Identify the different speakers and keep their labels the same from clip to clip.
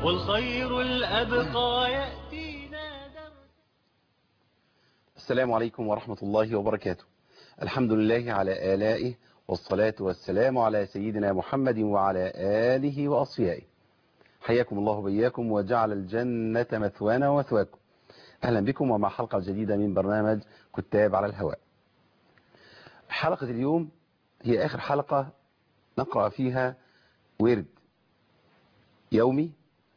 Speaker 1: والخير الأبقى يأتينا درسا
Speaker 2: السلام عليكم ورحمة الله وبركاته الحمد لله على آلائه والصلاة والسلام على سيدنا محمد وعلى آله وأصفيائه حياكم الله بياكم وجعل الجنة مثوانا ومثواكم أهلا بكم ومع حلقة جديدة من برنامج كتاب على الهواء حلقة اليوم هي آخر حلقة نقرأ فيها ورد يومي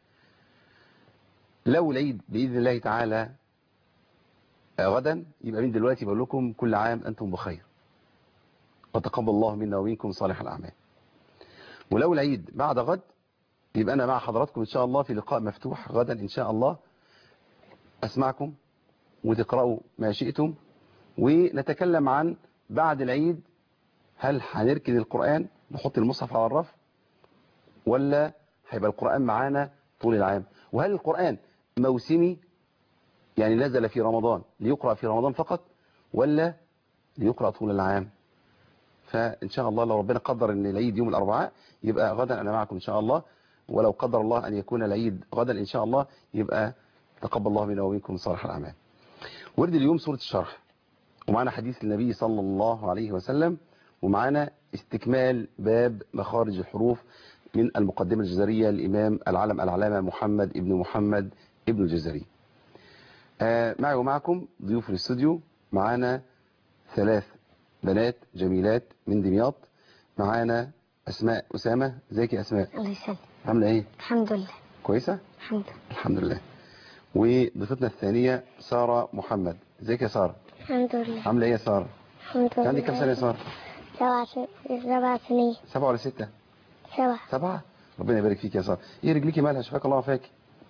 Speaker 2: لو العيد بإذن الله تعالى غدا يبقى من دلوقتي بقول لكم كل عام أنتم بخير وتقبل الله منا ومنكم صالح الأعمال ولو العيد بعد غد يبقى أنا مع حضراتكم إن شاء الله في لقاء مفتوح غدا إن شاء الله أسمعكم وتقرأوا ما شئتم ونتكلم عن بعد العيد هل هنركن القرآن نحط المصحف على الرف ولا هيبقى القرآن معانا طول العام وهل القرآن موسمي يعني نزل في رمضان ليقرأ في رمضان فقط ولا ليقرأ طول العام فإن شاء الله لو ربنا قدر أن العيد يوم الأربعاء يبقى غدا أنا معكم إن شاء الله ولو قدر الله أن يكون العيد غدا إن شاء الله يبقى تقبل الله منا ومنكم صالح الأعمال ورد اليوم سورة الشرح ومعنا حديث النبي صلى الله عليه وسلم ومعنا استكمال باب مخارج الحروف من المقدمة الجزرية للإمام العلم العلامة محمد ابن محمد ابن الجزري آه معي ومعكم ضيوف في الاستوديو معانا ثلاث بنات جميلات من دمياط معانا أسماء أسامة ازيك يا أسماء
Speaker 3: الله يسلمك
Speaker 2: عاملة إيه
Speaker 3: الحمد لله
Speaker 2: كويسة
Speaker 3: الحمد لله
Speaker 2: الحمد لله وضيفتنا الثانية سارة محمد ازيك يا سارة
Speaker 3: الحمد لله
Speaker 2: عاملة إيه يا سارة
Speaker 3: الحمد لله
Speaker 2: عندك كم سنة يا سارة
Speaker 3: سبع س- سبع سنين
Speaker 2: سبعة ولا ستة
Speaker 3: سبع
Speaker 2: سبعة ربنا يبارك فيك يا سارة ايه رجليكي مالها شفاك الله وفاك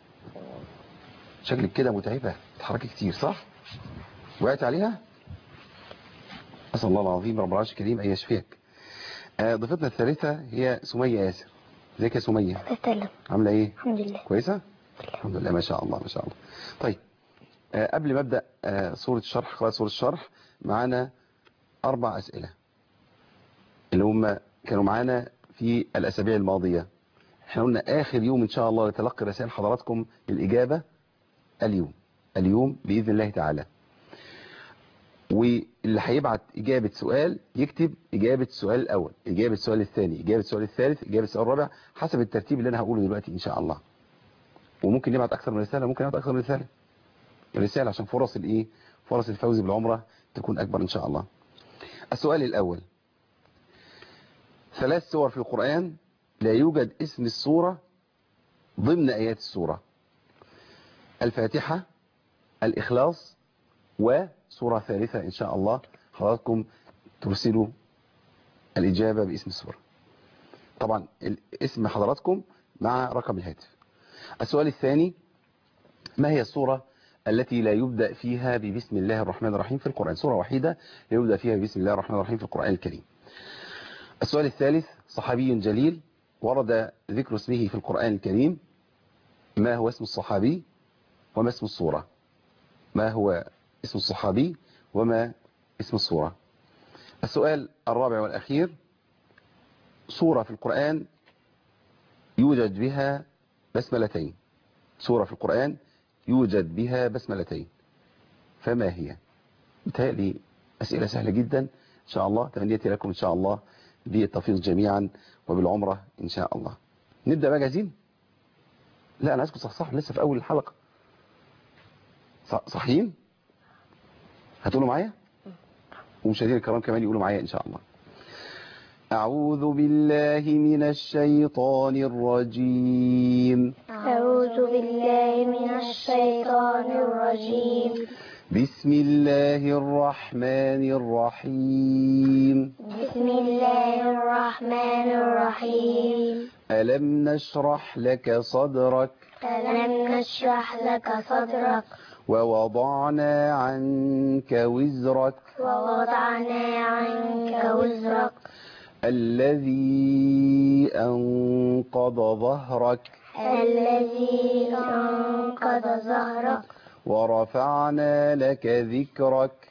Speaker 2: شكلك كده متعبة تتحركي كتير صح وقعت عليها أسأل الله العظيم رب العرش الكريم أن يشفيك آه، ضيفتنا الثالثة هي سمية ياسر ازيك يا سمية
Speaker 3: تسلم
Speaker 2: عاملة ايه
Speaker 3: الحمد لله
Speaker 2: كويسة الحمد لله ما شاء الله ما شاء الله طيب آه، قبل ما ابدا آه، سورة الشرح قراءة سورة الشرح معانا أربع أسئلة اللي هم كانوا معانا في الأسابيع الماضية احنا قلنا آخر يوم إن شاء الله لتلقي رسائل حضراتكم الإجابة اليوم اليوم بإذن الله تعالى واللي هيبعت إجابة سؤال يكتب إجابة السؤال الأول إجابة السؤال الثاني إجابة السؤال الثالث إجابة السؤال الرابع حسب الترتيب اللي أنا هقوله دلوقتي إن شاء الله وممكن يبعت أكثر من رسالة ممكن يبعت أكثر من رسالة رسالة عشان فرص الإيه فرص الفوز بالعمرة تكون أكبر إن شاء الله السؤال الأول ثلاث سور في القرآن لا يوجد اسم السورة ضمن آيات السورة الفاتحة الإخلاص وسورة ثالثة إن شاء الله حضراتكم ترسلوا الإجابة باسم السورة طبعا اسم حضراتكم مع رقم الهاتف السؤال الثاني ما هي السورة التي لا يبدأ فيها ببسم الله الرحمن الرحيم في القرآن سورة وحيدة لا يبدأ فيها ببسم الله الرحمن الرحيم في القرآن الكريم السؤال الثالث صحابي جليل ورد ذكر اسمه في القرآن الكريم ما هو اسم الصحابي وما اسم الصورة ما هو اسم الصحابي وما اسم الصورة السؤال الرابع والأخير سورة في القرآن يوجد بها بسملتين سورة في القرآن يوجد بها بسملتين فما هي بتهيألي أسئلة سهلة جدا إن شاء الله تمنيتي لكم إن شاء الله بالتوفيق جميعا وبالعمرة إن شاء الله نبدأ بقى جاهزين لا أنا عايزكم صح لسه في أول الحلقة ص- صحيين هتقولوا معايا ومشاهدينا الكرام كمان يقولوا معايا إن شاء الله أعوذ بالله من الشيطان الرجيم
Speaker 3: أعوذ بالله من الشيطان الرجيم
Speaker 2: بسم الله الرحمن الرحيم
Speaker 3: بسم الله الرحمن الرحيم
Speaker 2: ألم نشرح لك صدرك
Speaker 3: ألم نشرح لك صدرك
Speaker 2: ووضعنا عنك وزرك
Speaker 3: ووضعنا عنك وزرك
Speaker 2: الذي أنقض ظهرك
Speaker 3: الذي أنقض ظهرك
Speaker 2: ورفعنا لك ذكرك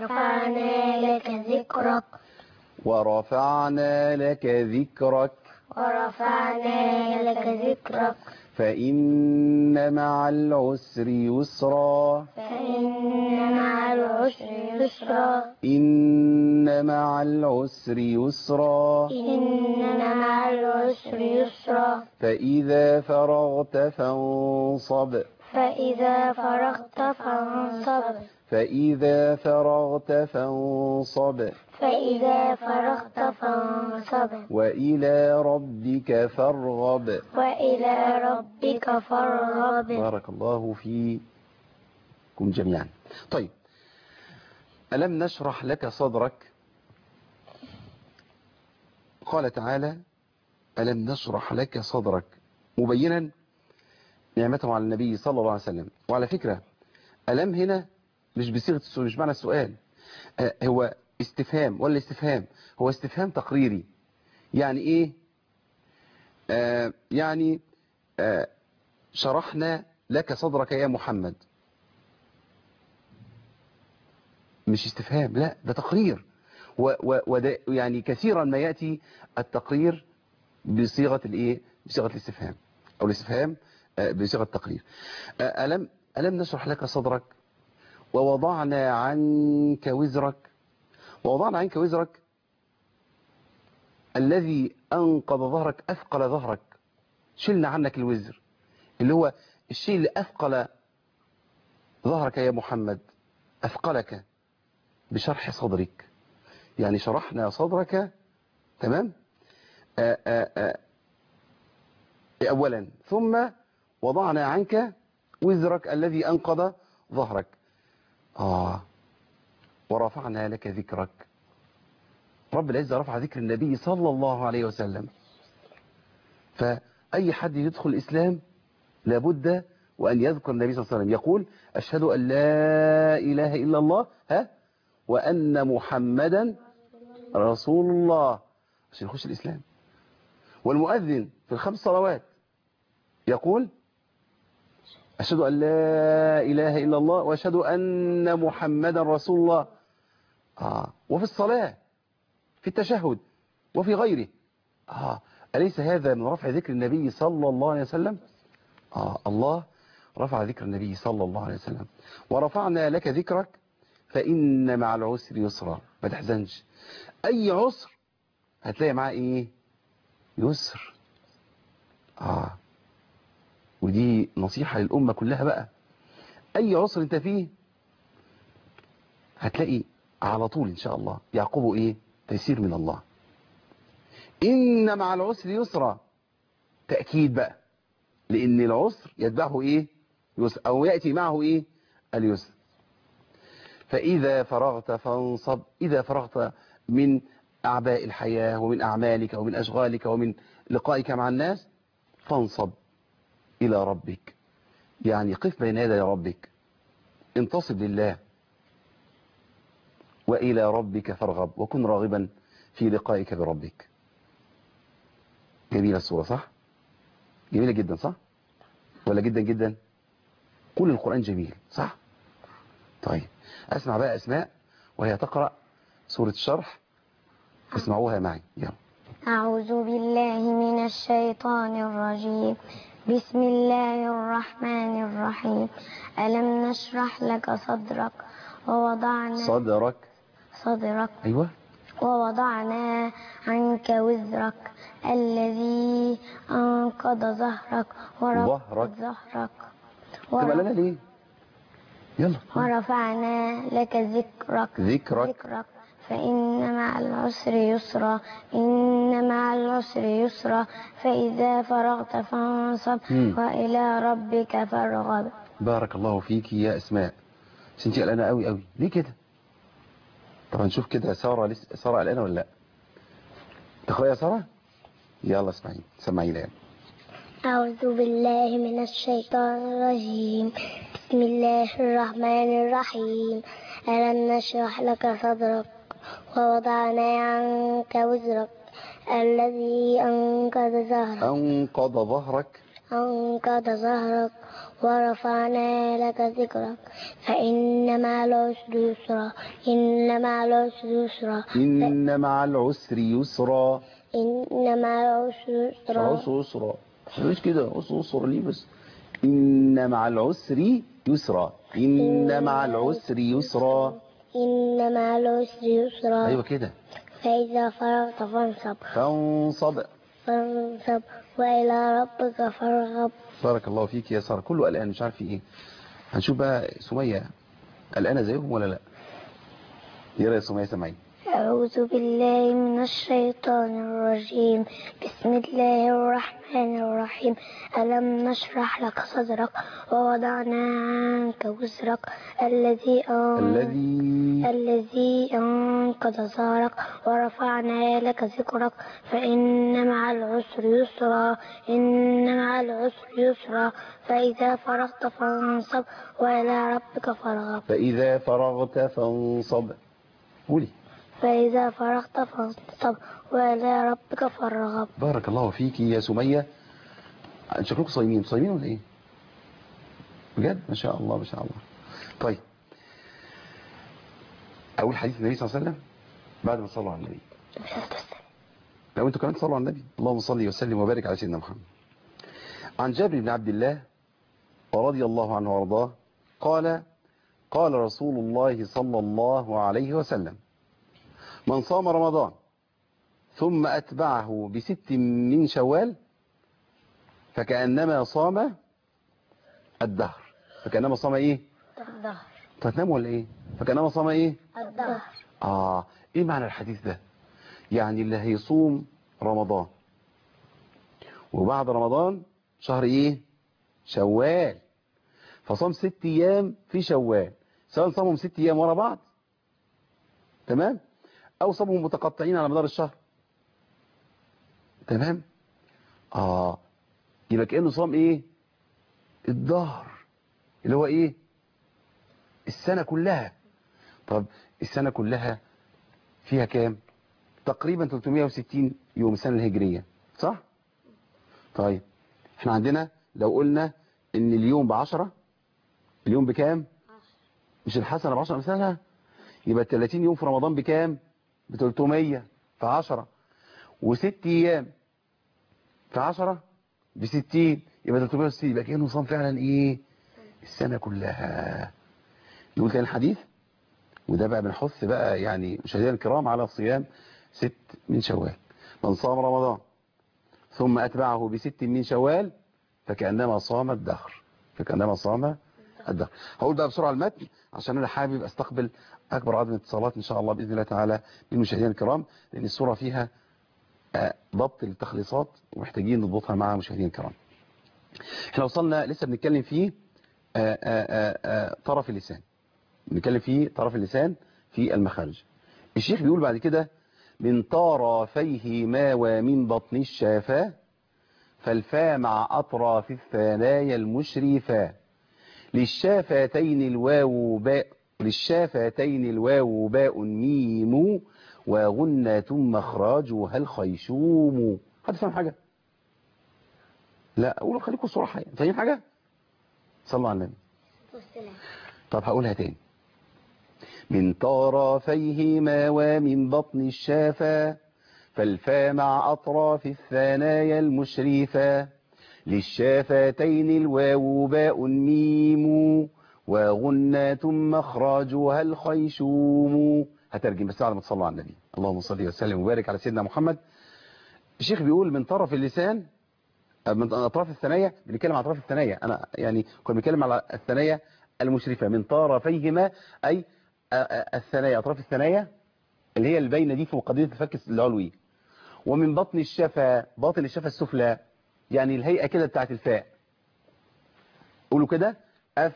Speaker 3: ورفعنا لك ذكرك
Speaker 2: ورفعنا لك ذكرك
Speaker 3: ورفعنا لك ذكرك
Speaker 2: فإن مع العسر يسرا
Speaker 3: فإن مع العسر يسرا
Speaker 2: إن مع العسر يسرا
Speaker 3: إن مع العسر يسرا
Speaker 2: فإذا فرغت فانصب
Speaker 3: فإذا فرغت فانصب
Speaker 2: فإذا فرغت فانصب
Speaker 3: فإذا فرغت فانصب
Speaker 2: وإلى ربك فارغب
Speaker 3: وإلى ربك فارغب
Speaker 2: بارك الله فيكم جميعا طيب ألم نشرح لك صدرك قال تعالى ألم نشرح لك صدرك مبينا نعمته على النبي صلى الله عليه وسلم وعلى فكرة ألم هنا مش بصيغة السؤال مش معنى السؤال آه، هو استفهام ولا استفهام هو استفهام تقريري يعني ايه آه يعني آه شرحنا لك صدرك يا محمد مش استفهام لا ده تقرير و و وده يعني كثيرا ما يأتي التقرير بصيغة الايه بصيغة الاستفهام او الاستفهام آه، بصيغة التقرير آه، ألم ألم نشرح لك صدرك ووضعنا عنك وزرك ووضعنا عنك وزرك الذي أنقض ظهرك أثقل ظهرك شلنا عنك الوزر اللي هو الشيء اللي أثقل ظهرك يا محمد أثقلك بشرح صدرك يعني شرحنا صدرك تمام آآ آآ أولا ثم وضعنا عنك وزرك الذي أنقض ظهرك آه ورفعنا لك ذكرك رب العزة رفع ذكر النبي صلى الله عليه وسلم فأي حد يدخل الإسلام لابد وأن يذكر النبي صلى الله عليه وسلم يقول أشهد أن لا إله إلا الله ها وأن محمدا رسول الله عشان يخش الإسلام والمؤذن في الخمس صلوات يقول أشهد أن لا إله إلا الله وأشهد أن محمدا رسول الله آه. وفي الصلاة في التشهد وفي غيره آه. أليس هذا من رفع ذكر النبي صلى الله عليه وسلم آه. الله رفع ذكر النبي صلى الله عليه وسلم ورفعنا لك ذكرك فإن مع العسر يسرا ما تحزنش أي عسر هتلاقي معاه إيه يسر آه ودي نصيحة للأمة كلها بقى أي عسر أنت فيه هتلاقي على طول إن شاء الله يعقبه إيه تيسير من الله إن مع العسر يسرا تأكيد بقى لأن العسر يتبعه إيه يسر أو يأتي معه إيه اليسر فإذا فرغت فانصب إذا فرغت من أعباء الحياة ومن أعمالك ومن أشغالك ومن لقائك مع الناس فانصب إلى ربك يعني قف بين يدي ربك انتصب لله وإلى ربك فارغب وكن راغبا في لقائك بربك جميلة الصورة صح؟ جميلة جدا صح؟ ولا جدا جدا؟ كل القرآن جميل صح؟ طيب أسمع بقى أسماء وهي تقرأ سورة الشرح اسمعوها معي يلا
Speaker 3: أعوذ بالله من الشيطان الرجيم بسم الله الرحمن الرحيم ألم نشرح لك صدرك ووضعنا
Speaker 2: صدرك
Speaker 3: صدرك
Speaker 2: أيوة
Speaker 3: ووضعنا عنك وزرك الذي أنقض ظهرك
Speaker 2: ظهرك.
Speaker 3: ظهرك
Speaker 2: تبقى لنا ليه يلا
Speaker 3: ورفعنا لك ذكرك
Speaker 2: ذكرك
Speaker 3: ذكرك فإن مع العسر يسرا إن مع العسر يسرا فإذا فرغت فانصب
Speaker 2: مم.
Speaker 3: وإلى ربك فارغب
Speaker 2: بارك الله فيك يا اسماء بس انت قلقانه قوي قوي ليه كده طب نشوف كده ساره لسه ساره قلقانه ولا لا تقرأي يا ساره يلا اسمعي سمعي لي
Speaker 3: أعوذ بالله من الشيطان الرجيم بسم الله الرحمن الرحيم ألم نشرح لك صدرك ووضعنا عنك وزرك الذي أنقذ ظهرك
Speaker 2: انقض ظهرك
Speaker 3: أنقذ ظهرك ورفعنا لك ذكرك فإن مع العسر يسرا إن مع العسر يسرا
Speaker 2: ان مع العسر يسرا
Speaker 3: إن مع العسر يسرا
Speaker 2: عسر يسرا مش كده عسر يسرا ليه بس إن مع العسر يسرا إن مع العسر يسرا
Speaker 3: إن مع العسر يسرا
Speaker 2: أيوة كده
Speaker 3: فإذا فرغت فانصب
Speaker 2: فانصب
Speaker 3: فانصب وإلى ربك فارغب
Speaker 2: بارك الله فيك يا سارة كله قلقان مش عارف في ايه هنشوف بقى سمية قلقانة زيهم ولا لا يا يا سمية سامعين
Speaker 3: أعوذ بالله من الشيطان الرجيم بسم الله الرحمن الرحيم ألم نشرح لك صدرك ووضعنا عنك وزرك الذي أن...
Speaker 2: الذي
Speaker 3: الذي أنقض ظهرك ورفعنا لك ذكرك فإن مع العسر يسرا إن مع العسر يسرا فإذا فرغت فانصب وإلى ربك فارغب
Speaker 2: فإذا فرغت فانصب قولي
Speaker 3: فإذا فرغت فانصب وإلى ربك فارغب
Speaker 2: بارك الله فيك يا سمية شكلكم صايمين صايمين ولا ايه بجد ما شاء الله ما شاء الله طيب اول حديث النبي صلى الله عليه وسلم بعد ما صلوا على النبي لو انتوا كمان تصلوا على النبي اللهم صل وسلم وبارك على سيدنا محمد عن جابر بن عبد الله رضي الله عنه وارضاه قال قال رسول الله صلى الله عليه وسلم من صام رمضان ثم أتبعه بست من شوال فكأنما صام الدهر فكأنما صام ايه
Speaker 3: الظهر
Speaker 2: انت هتنام ولا ايه فكأنما صام ايه
Speaker 3: الظهر
Speaker 2: اه ايه معنى الحديث ده يعني اللي هيصوم رمضان وبعد رمضان شهر ايه شوال فصام ست ايام في شوال سواء صامهم ست ايام ورا بعض تمام او صامهم متقطعين على مدار الشهر تمام اه يبقى كأنه صام ايه الظهر اللي هو ايه السنة كلها طب السنة كلها فيها كام تقريبا 360 يوم السنة الهجرية صح طيب احنا عندنا لو قلنا ان اليوم بعشرة اليوم بكام مش الحسنة بعشرة مثالها يبقى 30 يوم في رمضان بكام ب 300 في 10 وست ايام في 10 ب 60 يبقى 360 يبقى كأنه صام فعلا ايه السنة كلها نقول تاني الحديث وده بقى بنحث بقى يعني مشاهدينا الكرام على صيام ست من شوال من صام رمضان ثم أتبعه بست من شوال فكأنما صام الدهر فكأنما صام الدهر هقول بقى بسرعة المتن عشان أنا حابب أستقبل أكبر عدد من الاتصالات إن شاء الله بإذن الله تعالى من المشاهدين الكرام لأن الصورة فيها آه، ضبط التخليصات ومحتاجين نضبطها مع مشاهدين الكرام احنا وصلنا لسه بنتكلم فيه آه، آه، آه، طرف اللسان بنتكلم فيه طرف اللسان في المخارج الشيخ بيقول بعد كده من طرفيه ما ومن بطن الشافة فالفاء مع أطراف الثنايا المشرفة للشافتين الواو باء للشافتين الواو باء ميم وغنة مخرجها الخيشوم حد فاهم حاجة لا أقول خليكم صراحة يعني. فاهمين حاجة صلوا على النبي طب هقولها تاني من طرفيهما ومن بطن الشافة فالفا مع أطراف الثنايا المشرفة للشافتين الواو باء ميم وغنة مخرجها الخيشوم هترجم بس بعد ما تصلوا على النبي اللهم صل وسلم وبارك على سيدنا محمد الشيخ بيقول من طرف اللسان من أطراف الثنايا بنتكلم عن أطراف الثنايا أنا يعني كنا بنتكلم على الثنايا المشرفة من طرفيهما أي الثنايا أطراف الثنايا اللي هي الباينة دي في مقدمة الفك العلوي ومن بطن الشفة باطن الشفة السفلى يعني الهيئة كده بتاعت الفاء قولوا كده أف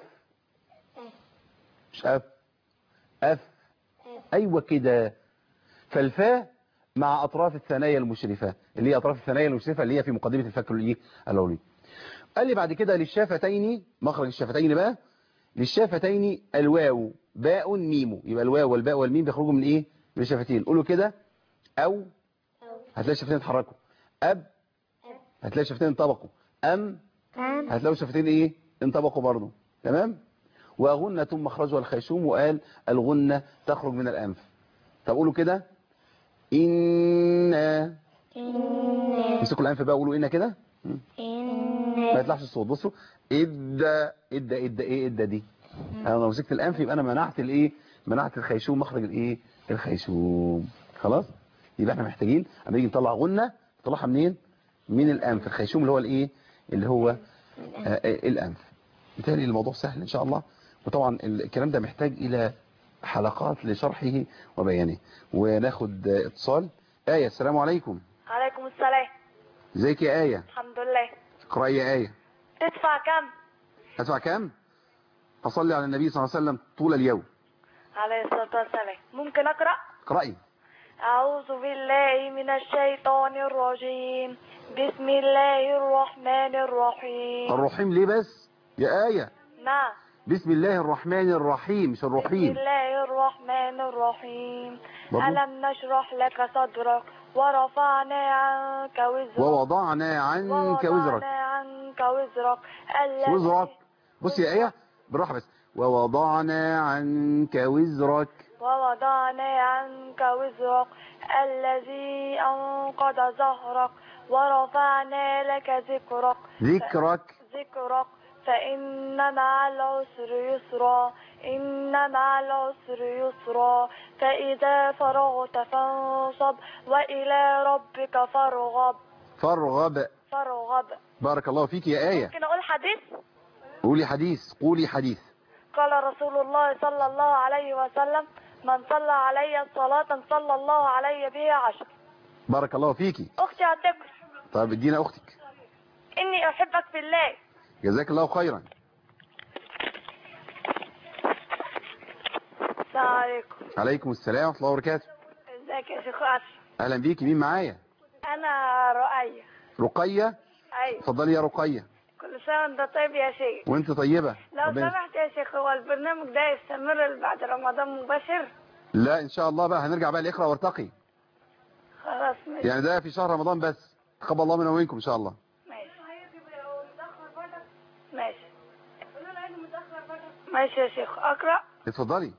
Speaker 2: مش أف أف أيوة كده فالفاء مع أطراف الثنايا المشرفة اللي هي أطراف الثنايا المشرفة اللي هي في مقدمة الفك العلوي قال لي بعد كده للشافتين مخرج الشفتين بقى للشافتين الواو باء ميم يبقى الواو والباء والميم بيخرجوا من ايه من الشفتين قولوا كده او هتلاقي الشفتين اتحركوا اب هتلاقي الشفتين انطبقوا ام
Speaker 3: أم
Speaker 2: هتلاقوا الشفتين ايه انطبقوا برضه تمام وغنة مخرجها الخيشوم وقال الغنة تخرج من الانف طب قولوا كده إنا
Speaker 3: إن
Speaker 2: امسكوا الانف بقى وقولوا إنا كده ما
Speaker 3: إن
Speaker 2: يطلعش الصوت بصوا ادى ادى ادى ايه ادى دي انا لو مسكت الانف يبقى انا منعت الايه منعت الخيشوم مخرج الايه الخيشوم خلاص يبقى احنا محتاجين اما نيجي نطلع غنه نطلعها منين من الانف الخيشوم اللي هو الايه اللي هو آه آه، الانف بالتالي الموضوع سهل ان شاء الله وطبعا الكلام ده محتاج الى حلقات لشرحه وبيانه وناخد آه، اتصال آية السلام عليكم
Speaker 4: عليكم السلام
Speaker 2: ازيك يا آية
Speaker 4: الحمد لله
Speaker 2: اقرأي يا آية
Speaker 4: تدفع كم
Speaker 2: هدفع كام هصلي على النبي صلى الله عليه وسلم طول اليوم
Speaker 4: عليه الصلاة والسلام ممكن أقرأ
Speaker 2: اقرأي
Speaker 4: أعوذ بالله من الشيطان الرجيم بسم الله الرحمن الرحيم
Speaker 2: الرحيم ليه بس يا آية
Speaker 4: نعم
Speaker 2: بسم الله الرحمن الرحيم مش
Speaker 4: بسم
Speaker 2: الرحيم
Speaker 4: الله الرحمن الرحيم
Speaker 2: برضو؟
Speaker 4: ألم نشرح لك صدرك ورفعنا عنك وزرك
Speaker 2: ووضعنا عنك وزرك
Speaker 4: ووضعنا عنك وزرك الذي
Speaker 2: وزرك بص يا آية بالراحة بس ووضعنا عنك وزرك
Speaker 4: ووضعنا عنك وزرك الذي أنقض ظهرك ورفعنا لك ذكرك
Speaker 2: ذكرك
Speaker 4: ذكرك فإن مع العسر يسرا إن مع العسر يسرا فإذا فرغت فانصب وإلى ربك فارغب
Speaker 2: فارغب
Speaker 4: فارغب
Speaker 2: بارك الله فيك يا آية
Speaker 4: ممكن أقول حديث
Speaker 2: قولي حديث قولي حديث
Speaker 4: قال رسول الله صلى الله عليه وسلم من صلى علي صلاة صلى الله علي بها عشر
Speaker 2: بارك الله فيكي
Speaker 4: أختي هتكر
Speaker 2: طب ادينا أختك
Speaker 4: إني أحبك في الله
Speaker 2: جزاك الله خيرا
Speaker 4: السلام عليكم
Speaker 2: عليكم السلام ورحمة الله وبركاته
Speaker 4: ازيك يا شيخ أشرف
Speaker 2: أهلا بيكي مين معايا
Speaker 4: أنا رؤية
Speaker 2: رقية
Speaker 4: أيوة
Speaker 2: اتفضلي يا رقية
Speaker 4: كل سنة وأنت طيب يا شيخ
Speaker 2: وانت طيبة
Speaker 4: لو
Speaker 2: ربنا-
Speaker 4: سمحت يا شيخ هو البرنامج ده يستمر بعد رمضان مباشر
Speaker 2: لا ان شاء الله بقى هنرجع بقى لاقرا وارتقي
Speaker 4: خلاص ماشي
Speaker 2: يعني ده في شهر رمضان بس تقبل الله منا ومنكم ان شاء الله
Speaker 4: ماشي ماشي ماشي يا شيخ أقرأ
Speaker 2: اتفضلي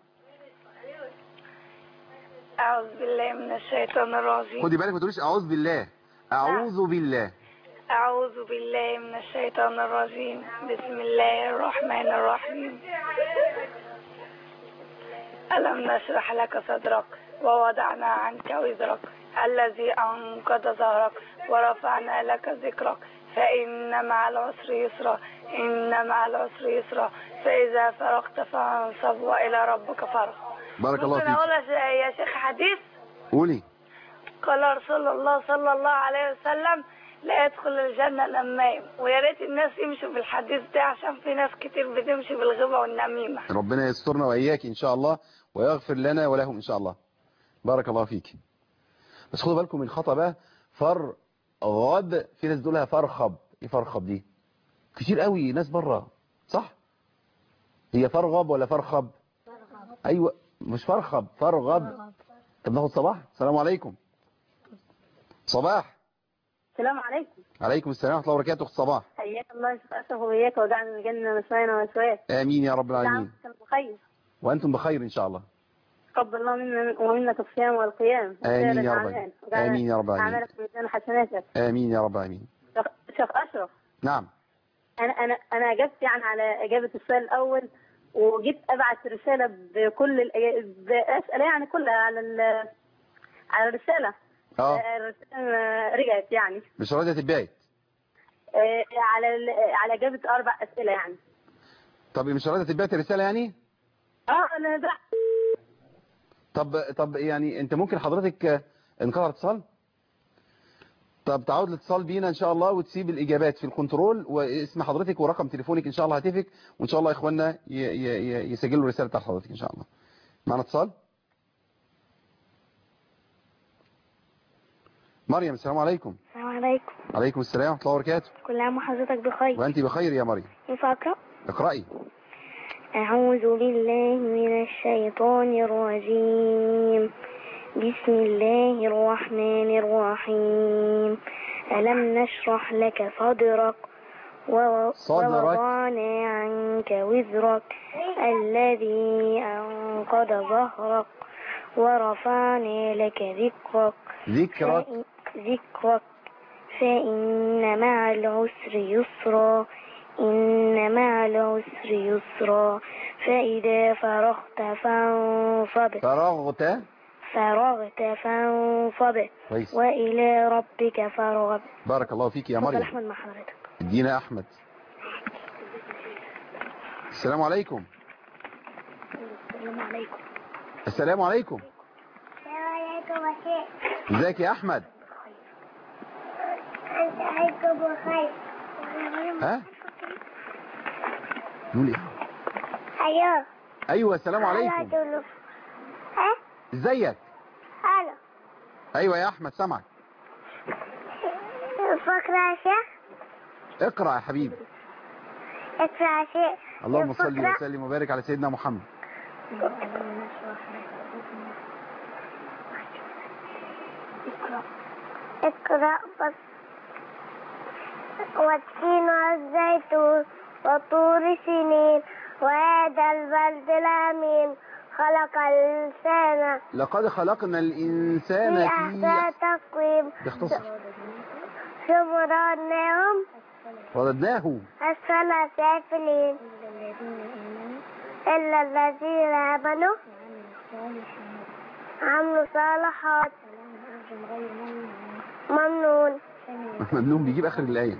Speaker 4: أعوذ بالله من الشيطان الرجيم
Speaker 2: خدي بالك ما تقوليش اعوذ بالله اعوذ بالله
Speaker 4: أعوذ بالله من الشيطان الرجيم بسم الله الرحمن الرحيم ألم نشرح لك صدرك ووضعنا عنك وزرك الذي أنقض ظهرك ورفعنا لك ذكرك فإن مع العسر يسرا إن مع العسر يسرا فإذا فرغت فانصب وإلى ربك فارغ
Speaker 2: بارك الله
Speaker 4: ممكن
Speaker 2: فيك
Speaker 4: أقول يا شيخ حديث
Speaker 2: قولي
Speaker 4: قال رسول الله صلى الله عليه وسلم لا يدخل الجنة نمام ويا ريت الناس يمشوا بالحديث ده عشان في ناس كتير بتمشي بالغيبة والنميمة
Speaker 2: ربنا يسترنا واياك ان شاء الله ويغفر لنا ولهم ان شاء الله بارك الله فيك بس خدوا بالكم من الخطا بقى فرغب في ناس تقولها فرخب ايه فرخب دي كتير قوي ناس بره صح هي فرغب ولا فرخب ايوه مش فرخب فرغب طب ناخد صباح السلام عليكم صباح
Speaker 5: السلام عليكم
Speaker 2: عليكم السلام ورحمه الله وبركاته اخت صباح
Speaker 5: حياك الله يشفى أشرف وإياك ودعنا من الجنة مسوينا ومسويات
Speaker 2: امين يا رب العالمين
Speaker 5: نعم بخير
Speaker 2: وانتم بخير ان شاء الله
Speaker 5: تقبل الله منا ومنك الصيام والقيام
Speaker 2: آمين
Speaker 5: وسائر
Speaker 2: يا رب
Speaker 5: الأعمال.
Speaker 2: العالمين.
Speaker 5: وجعل
Speaker 2: آمين يا رب العالمين.
Speaker 5: أعمالك في ميزان حسناتك
Speaker 2: امين يا رب العالمين
Speaker 5: شيخ- شيخ أشرف
Speaker 2: نعم
Speaker 5: أنا أنا أنا أجبت يعني على إجابة السؤال الأول وجيت أبعت رسالة بكل الإجا- بأسئلة يعني كلها على ال- على الرسالة
Speaker 2: اه
Speaker 5: آه، الرسالة رجعت يعني
Speaker 2: مش راضيه تتبعت
Speaker 5: آه، على ال- على إجابة أربع أسئلة يعني
Speaker 2: طب مش راضيه تتبعت الرساله يعني
Speaker 5: اه أنا بعت
Speaker 2: طب طب يعني انت ممكن حضرتك آه، انقطع الاتصال طب تعود الاتصال بينا ان شاء الله وتسيب الاجابات في الكنترول واسم حضرتك ورقم تليفونك ان شاء الله هاتفك وان شاء الله يا اخواننا ي- ي- ي- يسجلوا الرساله بتاعت حضرتك ان شاء الله معنا اتصال مريم السلام عليكم
Speaker 3: السلام عليكم
Speaker 2: عليكم السلام ورحمه الله وبركاته
Speaker 3: كل عام وحضرتك بخير
Speaker 2: وانت بخير يا مريم
Speaker 3: ينفع أقرأ؟
Speaker 2: اقراي
Speaker 3: أعوذ بالله من الشيطان الرجيم بسم الله الرحمن الرحيم ألم نشرح لك صدرك وو-
Speaker 2: صدرك.
Speaker 3: ووضعنا عنك وزرك الذي أنقض ظهرك ورفعنا لك ذكرك
Speaker 2: ذكرك
Speaker 3: فإن- ذكرك فإن مع العسر يسرا إن مع العسر يسرا فإذا فرغت فانصب
Speaker 2: فرغت
Speaker 3: فرغت فانصب
Speaker 2: كويس
Speaker 3: وإلى ربك فارغب
Speaker 2: بارك الله فيك يا
Speaker 3: اتفضل
Speaker 2: مريم
Speaker 3: أحمد مع حضرتك
Speaker 2: ادينا احمد السلام عليكم
Speaker 3: السلام عليكم
Speaker 2: السلام عليكم
Speaker 3: السلام عليكم يا شيخ
Speaker 2: ازيك يا احمد
Speaker 3: أنت عليكم بخير
Speaker 2: ها نقول ايه
Speaker 3: أيوه
Speaker 2: ايوه السلام عليكم
Speaker 3: ها
Speaker 2: ازيك
Speaker 3: ألو
Speaker 2: ايوه يا احمد سامعك
Speaker 3: فكرة يا شيخ
Speaker 2: اقرا يا حبيبي
Speaker 3: اقرأ يا شيخ
Speaker 2: اللهم صل
Speaker 3: الفقرة.
Speaker 2: وسلم وبارك على سيدنا محمد
Speaker 3: اقرأ بس والتين والزيتون وطور سنين وهذا البلد الأمين خلق الإنسان
Speaker 2: لقد خلقنا
Speaker 3: في
Speaker 2: الانسان في
Speaker 3: أحسن تقويم
Speaker 2: باختصار
Speaker 3: ثم رددناهم
Speaker 2: رددناه
Speaker 3: أسفل سافلين إلا الذين آمنوا عملوا صالحات ممنون
Speaker 2: ممنون بيجيب اخر الايه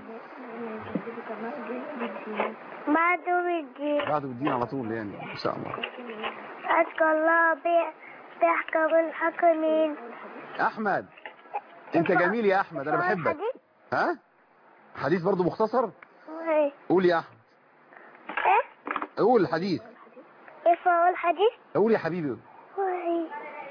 Speaker 3: بعد الدين
Speaker 2: بعد الدين على طول يعني ان شاء الله
Speaker 3: أتقى الله بي- بيحكم الحكمين
Speaker 2: احمد انت جميل يا احمد انا بحبك
Speaker 3: الحديث؟
Speaker 2: ها حديث برضو مختصر
Speaker 3: إيه
Speaker 2: قول يا احمد
Speaker 3: إيه
Speaker 2: قول الحديث
Speaker 3: إيه فهو الحديث؟
Speaker 2: قول يا حبيبي
Speaker 3: إيه.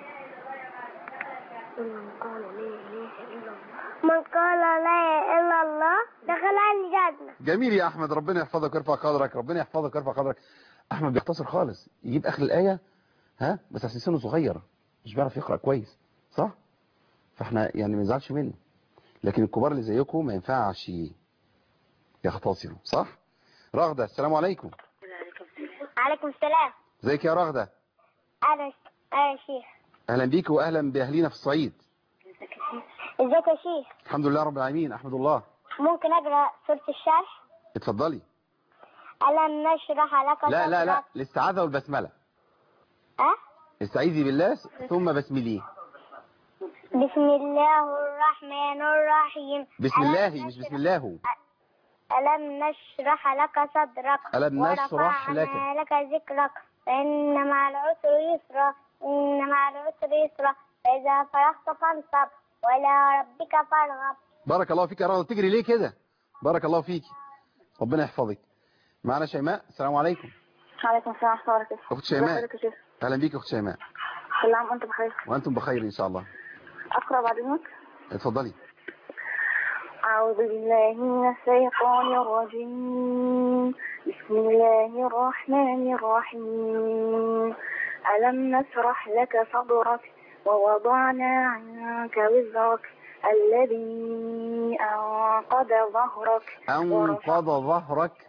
Speaker 3: من قال لا إله إلا الله دخل الجنة
Speaker 2: جميل يا احمد ربنا يحفظك ويرفع قدرك ربنا يحفظك ويرفع قدرك احمد بيختصر خالص يجيب اخر الايه ها بس عشان سنه صغير مش بيعرف يقرا كويس صح فاحنا يعني ما نزعلش منه لكن الكبار اللي زيكم ما ينفعش يختصروا صح رغده السلام عليكم
Speaker 3: عليكم السلام
Speaker 2: ازيك يا رغده
Speaker 3: أنا أنا شيخ
Speaker 2: اهلا بيك واهلا باهلينا في الصعيد
Speaker 3: ازيك يا شيخ
Speaker 2: الحمد لله رب العالمين احمد الله
Speaker 3: ممكن أقرأ سورة الشرح
Speaker 2: اتفضلي
Speaker 3: ألم نشرح لك
Speaker 2: لا لا لا
Speaker 3: صدرك؟
Speaker 2: الاستعاذه والبسمله
Speaker 3: أه؟
Speaker 2: استعيذي بالله ثم بسمليه
Speaker 3: بسم الله الرحمن الرحيم
Speaker 2: بسم
Speaker 3: ألم
Speaker 2: الله مش
Speaker 3: نشرح-
Speaker 2: بسم الله
Speaker 3: ألم نشرح لك صدرك
Speaker 2: ألم نشرح لك.
Speaker 3: ورفعنا لك ذكرك فإن مع العسر يسرا إن مع العسر يسرا فإذا فرغت فانصب وإلى ربك فارغب
Speaker 2: بارك الله فيك يا رغده تجري ليه كده بارك الله فيك ربنا يحفظك معنا شيماء السلام عليكم
Speaker 5: وعليكم السلام ورحمة الله وبركاته
Speaker 2: اخت شيماء
Speaker 5: ازيك يا شيخ
Speaker 2: اهلا بيك اخت شيماء
Speaker 5: كل عام وانت بخير
Speaker 2: وانتم بخير ان شاء الله
Speaker 5: اقرا بعد منك
Speaker 2: اتفضلي
Speaker 5: أعوذ بالله من الشيطان الرجيم بسم الله الرحمن الرحيم ألم نشرح لك صدرك ووضعنا عنك وزرك الذي أنقض ظهرك
Speaker 2: انقض ظهرك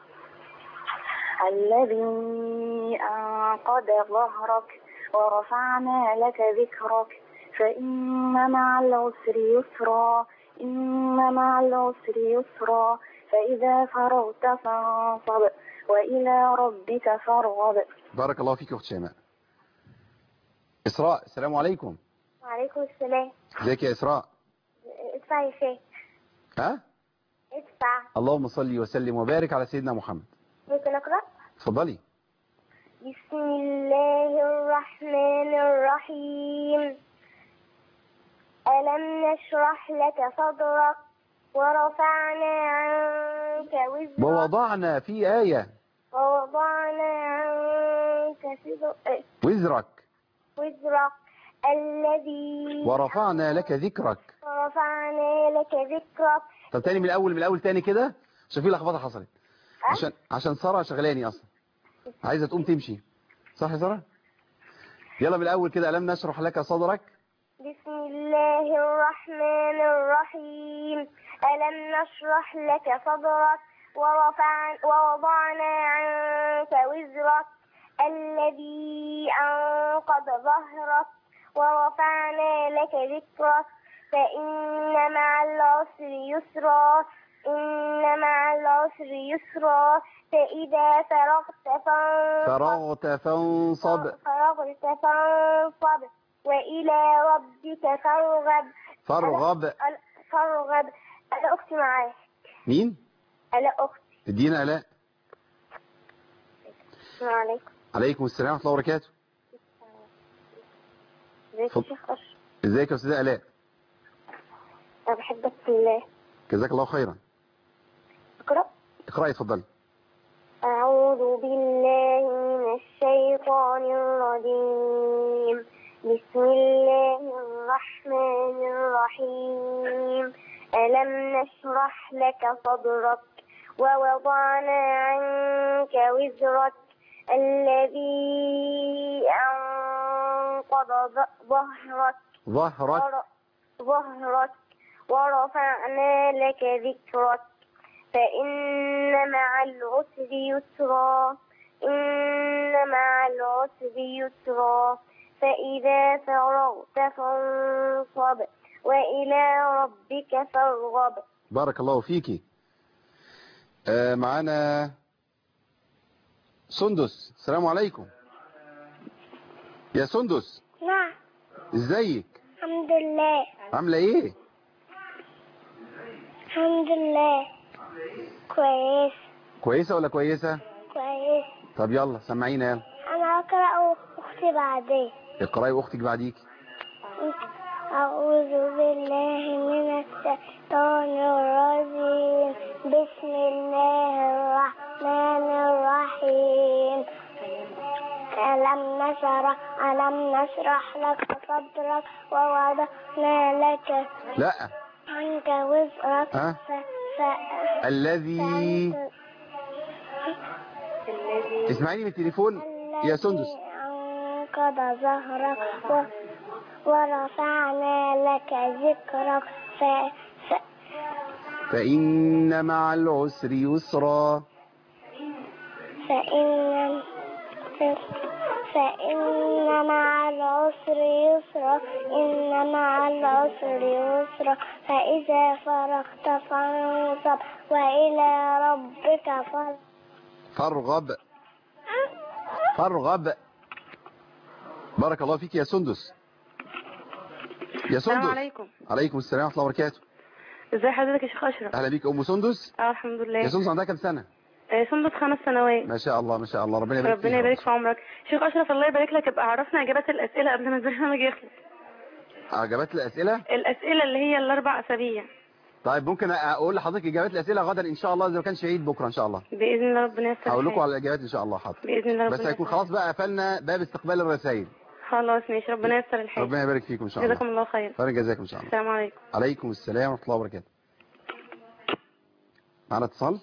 Speaker 5: الذي أنقض ظهرك ورفعنا لك ذكرك فإن مع العسر يسرا إن مع العسر يسرا فإذا فرغت فانصب وإلى ربك فارغب
Speaker 2: بارك الله فيك يا اخت شيماء اسراء السلام عليكم
Speaker 3: وعليكم السلام
Speaker 2: ازيك يا اسراء
Speaker 3: ادفع يا شيخ
Speaker 2: ها
Speaker 3: ادفع
Speaker 2: اللهم صل وسلم وبارك على سيدنا محمد
Speaker 3: ممكن أقرأ
Speaker 2: اتفضلي
Speaker 3: بسم الله الرحمن الرحيم ألم نشرح لك صدرك ورفعنا عنك وزرك
Speaker 2: ووضعنا في آية
Speaker 3: ووضعنا عنك صدر-
Speaker 2: وزرك
Speaker 3: وزرك الذي
Speaker 2: ورفعنا لك ذكرك
Speaker 3: ورفعنا لك ذكرك
Speaker 2: طب تاني من الأول من الأول تاني كده عشان في لخبطة حصلت عشان عشان سارة شغلاني أصلا عايزة تقوم تمشي صح يا سارة يلا من الأول كده ألم نشرح لك صدرك
Speaker 3: بسم الله الرحمن الرحيم ألم نشرح لك صدرك ورفع ووضعنا عنك وزرك الذي أنقض ظهرك ورفعنا لك ذكرك فإن مع العسر يسرا إن مع العسر يسرا فإذا فرغت فانصب
Speaker 2: فرغت فانصب
Speaker 3: فرغت فانصب وإلى ربك فارغب
Speaker 2: فارغب
Speaker 3: ألا- فارغب أنا أختي معايا
Speaker 2: مين
Speaker 3: أنا أختي
Speaker 2: ادينا الاء
Speaker 3: السلام عليكم
Speaker 2: عليكم السلام ورحمه الله وبركاته
Speaker 3: ازيك يا
Speaker 2: اتفضل.
Speaker 3: شيخ أشرف
Speaker 2: ازيك يا استاذه الاء
Speaker 3: أنا بحبك في الله
Speaker 2: جزاك الله خيرا
Speaker 3: اقرأ
Speaker 2: اقراي اتفضلي
Speaker 3: أعوذ بالله من الشيطان الرجيم بسم الله الرحمن الرحيم ألم نشرح لك صدرك ووضعنا عنك وزرك الذي أنقض ظ- ظهرك
Speaker 2: ظهرك
Speaker 3: ور- ظهرك ورفعنا لك ذكرك فإن مع العسر يسرا إن مع العسر يسرا فإذا فرغت فانصب وإلى ربك فارغب
Speaker 2: بارك الله فيكي آه معانا سندس السلام عليكم يا سندس
Speaker 3: نعم
Speaker 2: ازيك
Speaker 3: الحمد لله
Speaker 2: عامله ايه
Speaker 3: الحمد لله كويس
Speaker 2: كويسه ولا كويسه
Speaker 3: كويس
Speaker 2: طب يلا سمعينا يلا
Speaker 3: أنا أقرأ أختي بعدين
Speaker 2: اقراي واختك بعديك
Speaker 3: أعوذ بالله من الشيطان الرجيم بسم الله الرحمن الرحيم ألم نشرح ألم نشرح لك صدرك ووضعنا لك
Speaker 2: لا
Speaker 3: عنك وزرك
Speaker 2: ها؟
Speaker 3: ف... ف...
Speaker 2: الذي اسمعيني من التليفون يا سندس
Speaker 3: أنقض ظهرك و... ورفعنا لك ذكرك ف... ف...
Speaker 2: فإن مع العسر يسرا
Speaker 3: فإن فإن مع العسر يسرا إن مع العسر يسرا فإذا فرغت فانصب وإلى ربك فارغب
Speaker 2: فارغب فارغب بارك الله فيك يا سندس يا
Speaker 6: السلام
Speaker 2: سندس
Speaker 6: عليكم
Speaker 2: عليكم السلام ورحمه الله وبركاته
Speaker 6: ازي حضرتك يا شيخ اشرف
Speaker 2: اهلا بيك ام سندس
Speaker 6: اه الحمد
Speaker 2: يا
Speaker 6: لله
Speaker 2: سندس عندها كام سنه
Speaker 6: آه، سندس خمس سنوات
Speaker 2: ما شاء الله ما شاء الله ربنا يبارك
Speaker 6: ربنا
Speaker 2: فيها.
Speaker 6: يبارك في عمرك شيخ اشرف الله يبارك لك ابقى عرفنا اجابات الاسئله قبل ما البرنامج يخلص
Speaker 2: عجبت الاسئله
Speaker 6: الاسئله اللي هي الاربع اسابيع
Speaker 2: طيب ممكن اقول لحضرتك اجابات الاسئله غدا ان شاء الله اذا ما كانش عيد بكره ان شاء الله
Speaker 6: باذن الله ربنا ييسر
Speaker 2: هقول لكم
Speaker 6: الحال.
Speaker 2: على الاجابات ان شاء الله حاضر
Speaker 6: باذن الله ربنا
Speaker 2: بس هيكون
Speaker 6: ييسر.
Speaker 2: خلاص بقى قفلنا باب استقبال الرسائل
Speaker 6: خلاص ماشي ربنا ييسر الحال
Speaker 2: ربنا يبارك فيكم ان شاء الله
Speaker 6: جزاكم الله خير
Speaker 2: خير جزاكم ان شاء الله
Speaker 6: السلام عليكم
Speaker 2: عليكم السلام ورحمه الله وبركاته معنا اتصال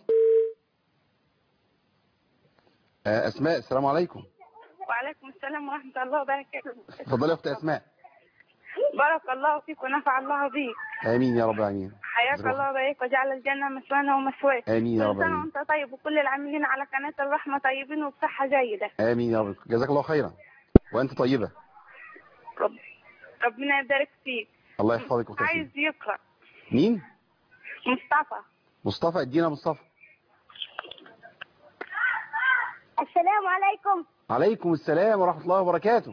Speaker 2: آه، اسماء السلام عليكم
Speaker 4: وعليكم السلام ورحمة الله وبركاته
Speaker 2: اتفضلي يا اخت اسماء
Speaker 4: بارك الله فيك ونفع الله بيك
Speaker 2: امين يا رب العالمين
Speaker 4: حياك
Speaker 2: جزاك
Speaker 4: الله وبارك وجعل الجنة مثوانا ومثواك
Speaker 2: امين يا
Speaker 4: كل
Speaker 2: رب
Speaker 4: سنة
Speaker 2: العالمين
Speaker 4: وانت طيب وكل العاملين على قناة الرحمة طيبين وبصحة جيدة
Speaker 2: امين يا رب جزاك الله خيرا وانت طيبه
Speaker 4: رب ربنا يبارك فيك
Speaker 2: الله يحفظك وتسلم
Speaker 4: عايز يقرأ
Speaker 2: مين
Speaker 4: مصطفى
Speaker 2: مصطفى ادينا مصطفى
Speaker 3: السلام عليكم
Speaker 2: عليكم السلام ورحمه الله وبركاته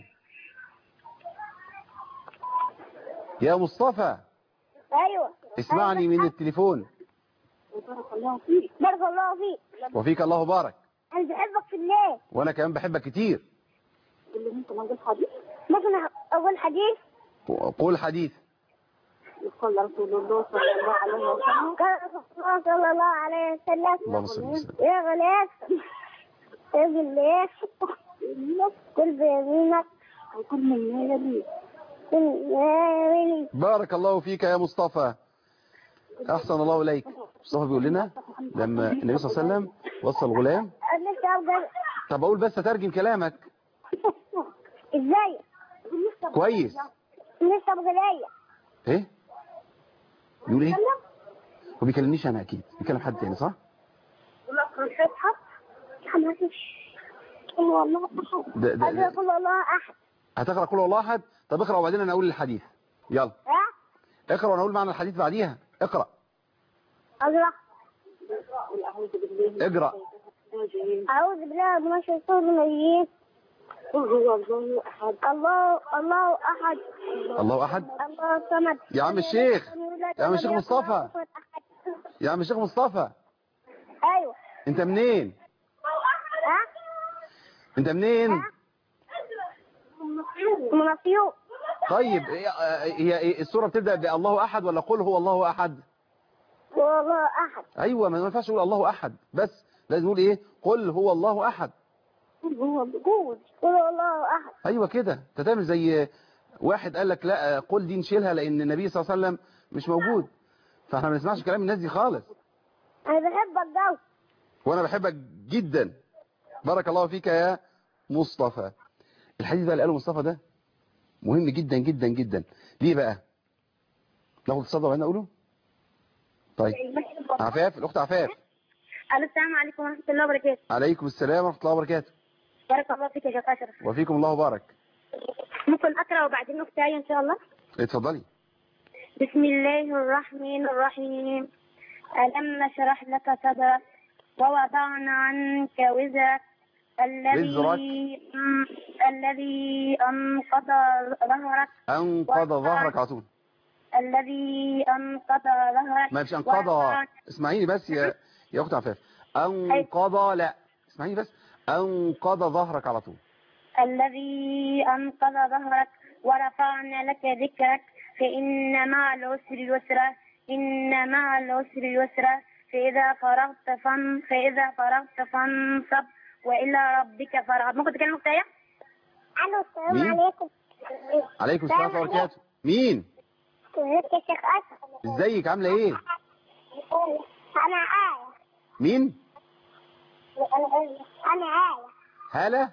Speaker 2: يا مصطفى
Speaker 3: أيوة
Speaker 2: اسمعني من التليفون
Speaker 3: بارك الله فيك بارك الله فيك
Speaker 2: وفيك الله بارك
Speaker 3: أنا بحبك في الله
Speaker 2: وانا كمان بحبك كتير
Speaker 3: ممكن أقول حديث
Speaker 2: قول حديث
Speaker 3: قال رسول الله صلى الله عليه وسلم قال رسول الله صلى الله عليه وسلم
Speaker 2: اللهم صل وسلم
Speaker 3: يا غلاس يا غلاس كل بيمينك وكل من يليك كل ما يليك
Speaker 2: بارك الله فيك يا مصطفى احسن الله اليك مصطفى بيقول لنا لما النبي صلى الله عليه وسلم وصى الغلام
Speaker 3: أنا نفسي أفضل
Speaker 2: طب اقول بس اترجم كلامك
Speaker 3: إزاي
Speaker 2: كويس
Speaker 3: نفسي أبقى ليا
Speaker 2: ايه يقول ايه هو بيكلمنيش انا اكيد بيكلم حد تاني صح
Speaker 3: ما فيش والله أحد
Speaker 2: ده ده,
Speaker 3: أقول
Speaker 2: ده
Speaker 3: قل الله أحد
Speaker 2: هتقرا قول الله احد طب اقرا وبعدين انا اقول الحديث يلا
Speaker 3: ها
Speaker 2: اقرأ وانا اقول معنى الحديث بعديها اقرأ
Speaker 3: أقرأ
Speaker 2: اقرأ
Speaker 3: أعوذ بالله من الشيطان الرجيم قل هو الله أحد الله الله أحد
Speaker 2: الله احد
Speaker 3: الله الصمد
Speaker 2: يا عم الشيخ يا عم الشيخ مصطفى يا عم الشيخ مصطفى
Speaker 3: أيوه
Speaker 2: انت منين
Speaker 3: ها
Speaker 2: انت منين
Speaker 3: من أسيوط
Speaker 2: طيب هي هي السورة بتبدأ بالله احد ولا قل هو الله احد
Speaker 3: هو الله أحد
Speaker 2: ايوه ما ينفعش نقول الله احد بس لازم نقول ايه قل هو الله احد
Speaker 3: هو بجود قل هو الله أحد
Speaker 2: ايوه كده انت تعمل زي واحد قال لك لا قل دي نشيلها لان النبي صلى الله عليه وسلم مش موجود فاحنا ما بنسمعش كلام الناس دي خالص
Speaker 3: أنا بحبك جو
Speaker 2: وانا بحبك جدا بارك الله فيك يا مصطفى الحديث بقى اللي قاله مصطفى ده مهم جدا جدا جدا ليه بقى ناخد الصدى وهنا اقوله طيب عفاف الاخت عفاف
Speaker 3: السلام عليكم ورحمة الله وبركاته
Speaker 2: عليكم السلام ورحمه الله وبركاته
Speaker 3: بارك الله فيك يا شيخ أشرف
Speaker 2: وفيكم الله بارك
Speaker 3: ممكن أقرأ وبعدين أختي آية إن شاء الله
Speaker 2: اتفضلي
Speaker 3: بسم الله الرحمن الرحيم ألم نشرح لك صدرك ووضعنا عنك وزرك الذي
Speaker 2: وزرك.
Speaker 3: م- الذي أنقض ظهرك
Speaker 2: انقض ظهرك على طول
Speaker 3: الذي أنقض ظهرك
Speaker 2: ما مش انقضى
Speaker 3: ورفعنا-
Speaker 2: اسمعيني بس يا يا اخت عفاف انقضى لا اسمعيني بس انقض ظهرك على طول
Speaker 3: الذي أنقض ظهرك ورفعنا لك ذكرك فإن مع العسر يسرا إن مع العسر يسرا فإذا فرغت فن فإذا فرغت فانصب وإلى ربك فارغب ممكن تكلم أختي ألو السلام
Speaker 2: مين؟
Speaker 3: عليكم
Speaker 2: عليكم السلام ورحمه الله وبركاته مين
Speaker 3: ازيك يا شيخ أسد
Speaker 2: ازيك عامله ايه
Speaker 3: أنا آية
Speaker 2: مين
Speaker 3: أنا آية
Speaker 2: هاله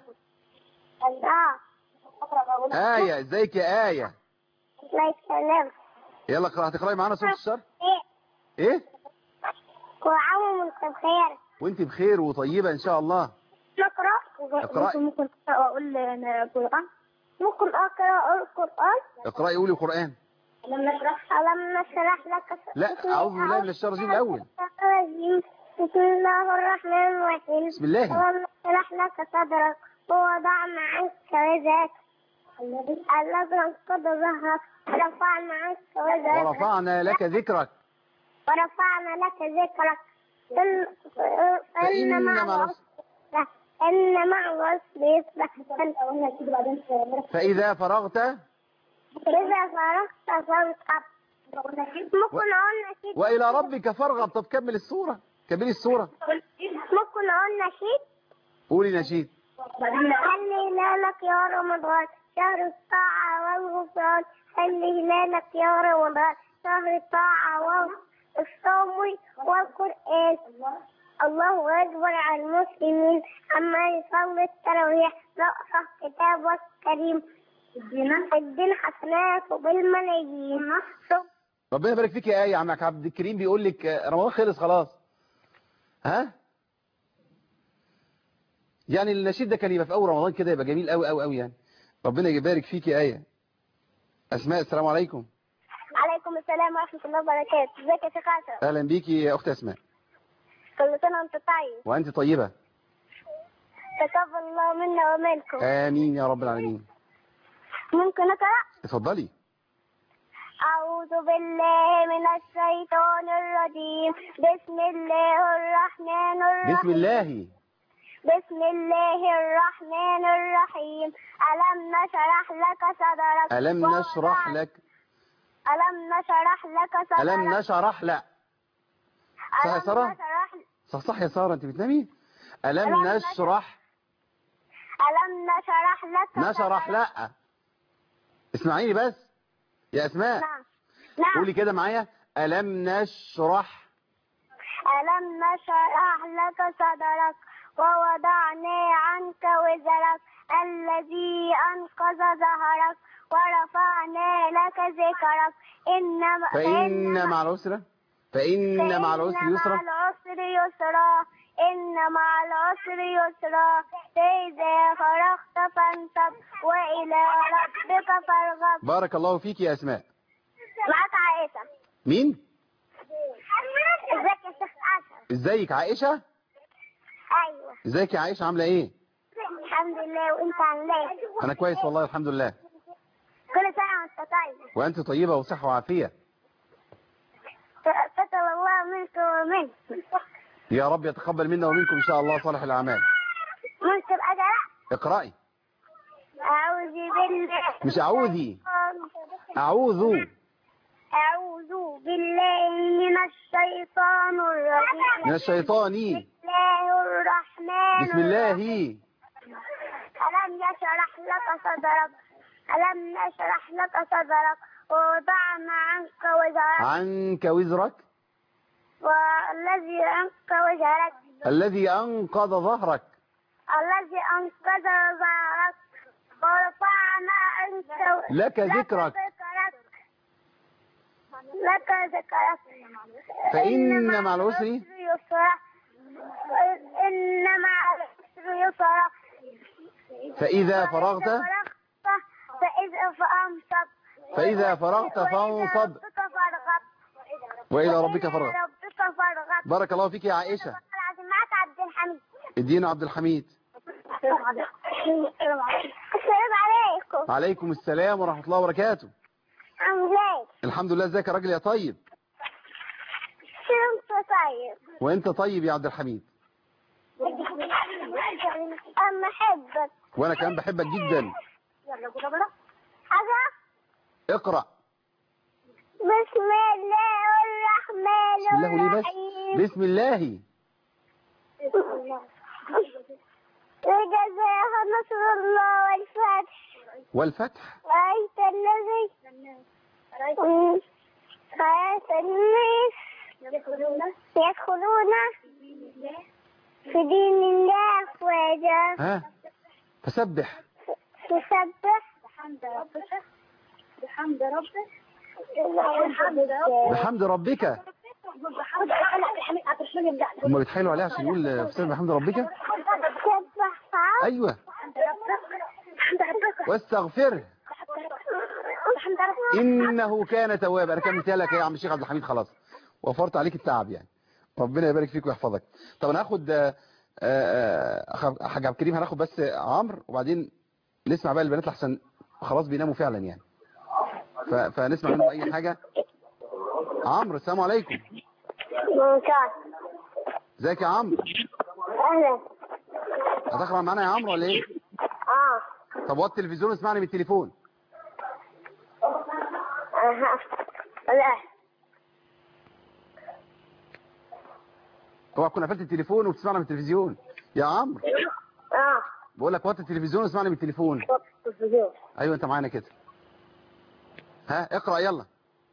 Speaker 3: آه
Speaker 2: آية ازيك يا آية
Speaker 3: الله يسلمك
Speaker 2: يلا اقرأ هتقرأي معانا سورة الشر
Speaker 3: إيه
Speaker 2: ايه
Speaker 3: وعمو من بخير
Speaker 2: وانت بخير وطيبة ان شاء الله
Speaker 3: نقرأ
Speaker 2: اقرأي.
Speaker 3: ممكن ممكن أقول أنا قرآن ممكن أقرأ القرآن
Speaker 2: اقرأي قولي قرآن
Speaker 3: ألم نشرح ألم نشرح لك
Speaker 2: لا اعوذ بالله من الشر الرجيم الاول
Speaker 3: الرجيم. بسم الله الرحمن الرحيم
Speaker 2: بسم الله
Speaker 3: ألم نشرح لك صدرك ووضعنا عنك وزرك الذي أنقض ظهرك ورفعنا عنك وزرك
Speaker 2: ورفعنا لك ذكرك
Speaker 3: ورفعنا لك ذكرك إن
Speaker 2: فإن مع
Speaker 3: العسر
Speaker 2: العسر
Speaker 3: يسرا. إن مع العسر يسرا
Speaker 2: فإذا فرغت
Speaker 3: إذا فرغت فانصب ممكن أقول نشيد
Speaker 2: وإلى ربك فارغب طب كمل السورة كملي السورة
Speaker 3: ممكن أقول نشيد
Speaker 2: قولي نشيد
Speaker 3: هل هلالك يا رمضان شهر الطاعة والغفران هل هلالك يا رمضان شهر الطاعة والصوم والقرآن الله أكبر على المسلمين أما يصلي التراويح نقصه كتابه الكريم الدين حسنات وبالملايين
Speaker 2: ربنا يبارك فيك يا آية عمك عبد الكريم بيقول لك آه، رمضان خلص خلاص ها يعني النشيد ده كان يبقى في اول رمضان كده يبقى جميل قوي قوي قوي يعني ربنا يبارك فيك يا آية أسماء السلام عليكم
Speaker 3: عليكم السلام ورحمة الله وبركاته ازيك يا شيخ عشرة
Speaker 2: أهلا بيكي يا أخت أسماء
Speaker 3: كل سنة وانت طيب
Speaker 2: وأنت طيبة
Speaker 3: تقبل الله منا ومنكم
Speaker 2: آمين يا رب العالمين
Speaker 3: ممكن أقرأ
Speaker 2: اتفضلي
Speaker 3: أعوذ بالله من الشيطان الرجيم بسم الله الرحمن الرحيم
Speaker 2: بسم الله
Speaker 3: بسم الله الرحمن الرحيم ألم نشرح لك صدرك
Speaker 2: ألم
Speaker 3: ووضعنا-
Speaker 2: نشرح لك
Speaker 3: ألم نشرح لك صدرك
Speaker 2: ألم نشرح لا صح يا
Speaker 3: ألم
Speaker 2: سارة؟
Speaker 3: نشرح
Speaker 2: صح صح يا سارة أنت بتنامي ألم
Speaker 3: ألم
Speaker 2: نشرح
Speaker 3: ألم نشرح لك
Speaker 2: نشرح
Speaker 3: صدرك؟
Speaker 2: لا اسمعيني بس يا أسماء
Speaker 3: نعم نعم
Speaker 2: قولي كده معايا ألم نشرح
Speaker 3: ألم نشرح لك صدرك ووضعنا عنك وزرك الذي أنقذ ظهرك ورفعنا لك ذكرك إنما
Speaker 2: فإن مع العسرة فإن مع العسر
Speaker 3: فإن
Speaker 2: يسرا
Speaker 3: مع العسر يسرا إن مع العسر يسرا فإذا فرغت فانصب وإلى ربك فارغب
Speaker 2: بارك الله فيك يا أسماء
Speaker 3: معاك عائشة
Speaker 2: مين
Speaker 3: ازيك يا شيخ أشرف
Speaker 2: ازيك عائشة
Speaker 3: أيوة
Speaker 2: ازيك يا عائشة عاملة ايه
Speaker 3: الحمد لله وأنت عامل إيه؟
Speaker 2: انا كويس والله الحمد لله
Speaker 3: كل سنة وأنت طيب
Speaker 2: وانت طيبة وصحة وعافية
Speaker 3: تقبل الله منك ومنك
Speaker 2: يا رب يتقبل منا ومنكم ان شاء الله صالح الاعمال
Speaker 3: ممكن أقرأ
Speaker 2: اقرأي
Speaker 3: أعوذ بالله
Speaker 2: مش اعوذي اعوذ
Speaker 3: أعوذ بالله من الشيطان الرجيم
Speaker 2: من الشيطان
Speaker 3: بسم الله الرحمن
Speaker 2: بسم الله
Speaker 3: الرحيم. ألم يشرح لك صدرك ألم نشرح لك صدرك ووضعنا عنك وزرك
Speaker 2: عنك وزرك
Speaker 3: والذي أنك وزرك
Speaker 2: الذي انقض ظهرك
Speaker 3: الذي أنقذ ظهرك ورفعنا عنك
Speaker 2: لك ذكرك.
Speaker 3: لك ذكرك
Speaker 2: فإن مع العسر
Speaker 3: يسرا إن مع العسر يسرا
Speaker 2: فإذا فرغت
Speaker 3: فإذا فأنصب
Speaker 2: فإذا فرغت فانصب
Speaker 3: ربك فارغب
Speaker 2: وإلى ربك فرغب
Speaker 3: ربك فارغب
Speaker 2: بارك الله فيك يا عائشة
Speaker 3: العظيم معك عبد الحميد
Speaker 2: ادينا عبد الحميد
Speaker 3: السلام عليكم
Speaker 2: عليكم السلام ورحمة الله وبركاته
Speaker 3: عامل ايه؟
Speaker 2: الحمد لله ازيك يا راجل يا طيب
Speaker 3: شو انت طيب؟
Speaker 2: وانت طيب يا عبد الحميد
Speaker 3: أما أحبك
Speaker 2: وانا كمان بحبك جدا
Speaker 3: حاجة
Speaker 2: اقرأ
Speaker 3: بسم الله الرحمن
Speaker 2: بسم الله وليه بس
Speaker 3: الرحيم
Speaker 2: بسم الله
Speaker 3: وجزاه نصر الله والفتح
Speaker 2: والفتح
Speaker 3: رأيت الذي رأيت الناس يدخلون في دين الله أفواجا
Speaker 2: ها فسبح
Speaker 3: تسبح بحمد ربك بحمد ربك
Speaker 2: بحمد ربك هم بيتحايلوا عليه عشان يقول فسبح بحمد ربك
Speaker 3: تسبح صعب
Speaker 2: ايوه
Speaker 3: بحمد ربك
Speaker 2: واستغفره
Speaker 3: بحمد ربك
Speaker 2: انه كان توابا انا كملتها لك يا عم الشيخ عبد الحميد خلاص وفرت عليك التعب يعني ربنا يبارك فيك ويحفظك طب انا هاخد آه، آه، أخ- حاج عبد الكريم هناخد بس عمرو وبعدين نسمع بقى البنات لحسن خلاص بيناموا فعلا يعني ف... فنسمع منهم اي حاجه عمرو السلام عليكم
Speaker 3: ممتاز
Speaker 2: ازيك يا عمرو
Speaker 3: أهلا
Speaker 2: هتقرا معانا يا عمرو ولا ايه
Speaker 3: آه
Speaker 2: طب وطي التلفزيون واسمعني من التليفون
Speaker 3: أها لا
Speaker 2: اوعى تكون قفلت التليفون وبتسمعنا من التلفزيون يا عمرو
Speaker 3: آه
Speaker 2: بقول لك وطي التلفزيون واسمعني من التليفون
Speaker 3: التلفزيون
Speaker 2: ايوه انت معانا كده ها اقرا يلا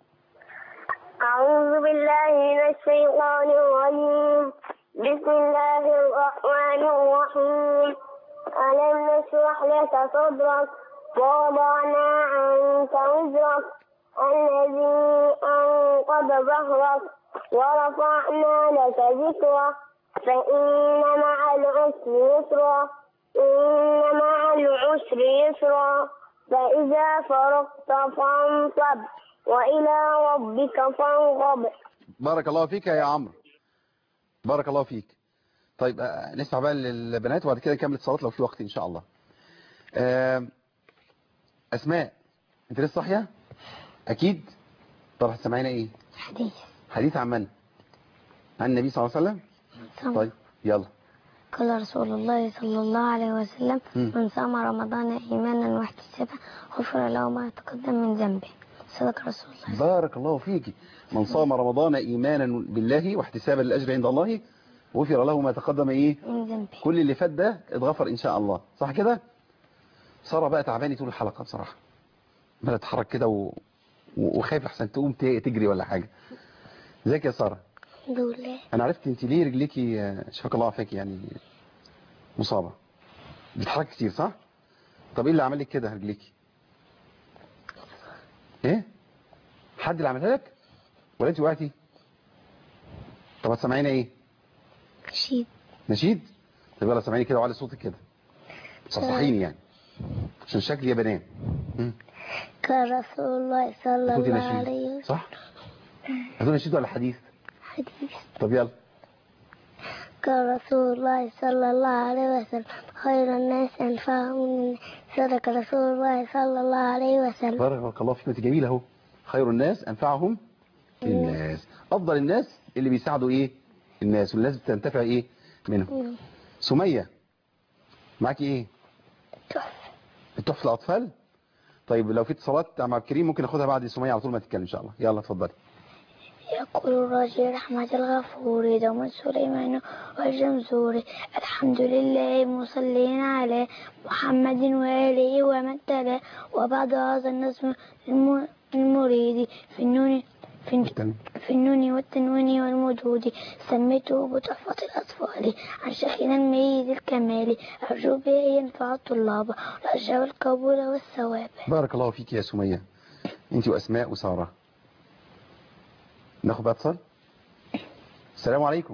Speaker 3: أعوذ بالله من الشيطان الرجيم بسم الله الرحمن الرحيم ألم نشرح لك صدرك ووضعنا عنك وزرك الذي أنقض ظهرك ورفعنا لك ذكرك فإن مع العسر يسرا إن مع العسر يسرا فإذا فرغت فانصب وإلى ربك فارغب
Speaker 2: بارك الله فيك يا عمرو بارك الله فيك طيب آه، نسمع بقى للبنات وبعد كده نكمل الصلاه لو في وقت ان شاء الله آه، اسماء انت لسه صاحيه اكيد طب هتسمعينا ايه
Speaker 3: حديث
Speaker 2: حديث عن من عن النبي صلى الله عليه وسلم طيب يلا
Speaker 3: قال رسول الله صلى الله عليه وسلم
Speaker 2: مم.
Speaker 3: من صام رمضان إيمانا واحتسابا غفر له ما تقدم من ذنبه صدق رسول الله
Speaker 2: بارك الله فيك من صام رمضان ايمانا بالله واحتسابا للاجر عند الله غفر له ما تقدم ايه
Speaker 3: من ذنبه
Speaker 2: كل اللي فات ده اتغفر ان شاء الله صح كده ساره بقى تعباني طول الحلقه بصراحه عماله تتحرك كده و... و- وخايف احسن تقوم ت- تجري ولا حاجه ازيك يا ساره
Speaker 3: الحمد لله
Speaker 2: انا عرفت انت ليه رجليكي آه، شفاك الله عافاك يعني مصابه بتتحرك كتير صح طب ايه اللي عمل لك كده رجليكي ايه حد اللي عملها لك ولا انت وقعتي طب هتسمعينا ايه
Speaker 3: نشيد
Speaker 2: نشيد طب يلا سامعيني كده وعلي صوتك كده صحصحيني يعني عشان شكلي بنام مم.
Speaker 3: كان رسول الله صلى
Speaker 2: هتقولي
Speaker 3: الله
Speaker 2: نشيد
Speaker 3: عليه وسلم
Speaker 2: صح هتقول نشيد ولا حديث
Speaker 3: حديث
Speaker 2: طب يلا
Speaker 3: كان رسول الله صلى الله عليه وسلم خير الناس أنفعهم للناس. صدق رسول الله صلى الله عليه وسلم
Speaker 2: بارك الله فيك انت جميل اهو خير الناس انفعهم للناس افضل الناس اللي بيساعدوا ايه الناس والناس بتنتفع ايه منهم سمية معاكي ايه
Speaker 3: تحفة
Speaker 2: التحفة الاطفال طيب لو في اتصالات مع عبد الكريم ممكن اخدها بعد سمية على طول ما تتكلم ان شاء الله يلا اتفضلي
Speaker 3: يقول الرجل رحمة الغفور دوم سليمان والجمزور الحمد لله مصلين على محمد وآله ومن تلا وبعد هذا النظم الم- المريد في النون في, الن- في النون والتنوين والمدود سميته بتحفة الأطفال عن شيخنا الميز الكمال أرجو به ينفع الطلاب الأجر القبول والثواب
Speaker 2: بارك الله فيك يا سمية انت واسماء وسارة ناخد بقى اتصال السلام عليكم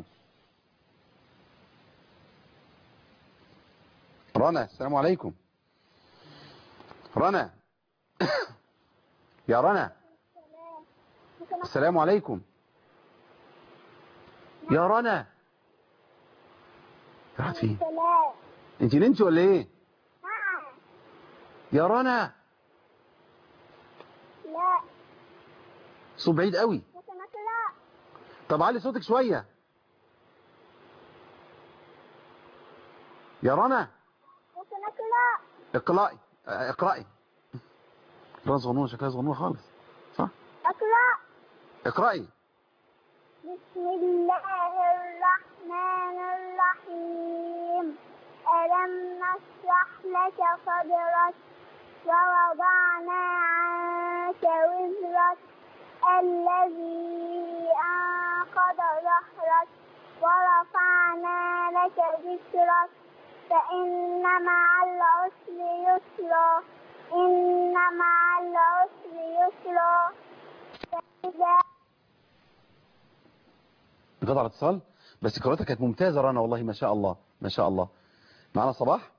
Speaker 2: رنا السلام عليكم رنا يا رنا السلام عليكم يا رنا راحت فين انت نمتي ولا ايه يا رنا
Speaker 3: لا
Speaker 2: صوت بعيد قوي
Speaker 3: لا
Speaker 2: طب علي صوتك شوية يا رنا
Speaker 3: لا
Speaker 2: اقرأي اه، اقرأي رنا صغنونة شكلها صغنونة خالص صح
Speaker 3: أقرأ
Speaker 2: اقرأي
Speaker 3: بسم الله الرحمن الرحيم ألم نشرح لك صدرك ووضعنا عنك وزرك الذي أنقض ظهرك ورفعنا لك ذكرك فإن مع العسر يسرا إن مع العسر يسرا فإذا
Speaker 2: انقطع الاتصال بس قراءتها كانت ممتازة رنا والله ما شاء الله ما شاء الله معنا صباح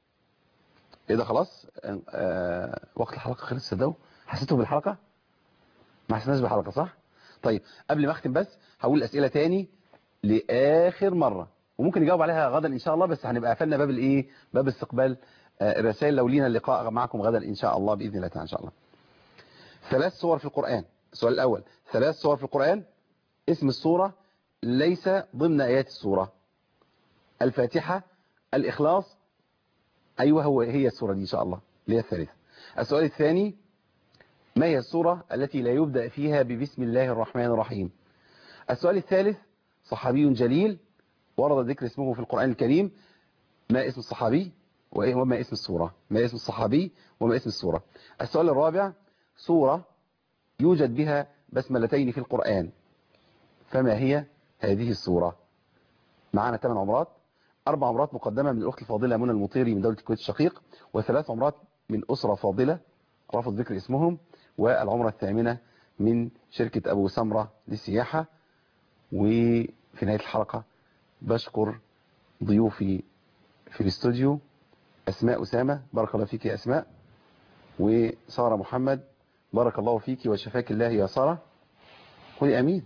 Speaker 2: ايه ده خلاص اه، اه وقت الحلقة خلص صدقوا حسيتوا بالحلقة ما حسيناش بالحلقة صح طيب قبل ما اختم بس هقول الاسئلة تاني لاخر مرة وممكن نجاوب عليها غدا ان شاء الله بس هنبقى قفلنا باب الايه باب استقبال اه، الرسائل لو لينا اللقاء معكم غدا ان شاء الله باذن الله تعالى ان شاء الله ثلاث صور في القرآن السؤال الاول ثلاث صور في القرآن اسم السورة ليس ضمن آيات السورة الفاتحة الإخلاص أيوة هو هي السورة دي إن شاء الله اللي هي الثالثة السؤال الثاني ما هي السورة التي لا يبدأ فيها ببسم الله الرحمن الرحيم السؤال الثالث صحابي جليل ورد ذكر اسمه في القرآن الكريم ما اسم الصحابي وإيه- وما اسم السورة ما اسم الصحابي وما اسم السورة السؤال الرابع سورة يوجد بها بسملتين في القرآن فما هي هذه السورة معنا ثمان عمرات أربع عمرات مقدمة من الأخت الفاضلة منى المطيري من دولة الكويت الشقيق وثلاث عمرات من أسرة فاضلة رفض ذكر اسمهم والعمرة الثامنة من شركة أبو سمرة للسياحة وفي نهاية الحلقة بشكر ضيوفي في الاستوديو أسماء أسامة بارك الله فيك يا أسماء وسارة محمد بارك الله فيك وشفاك الله يا سارة قولي أمين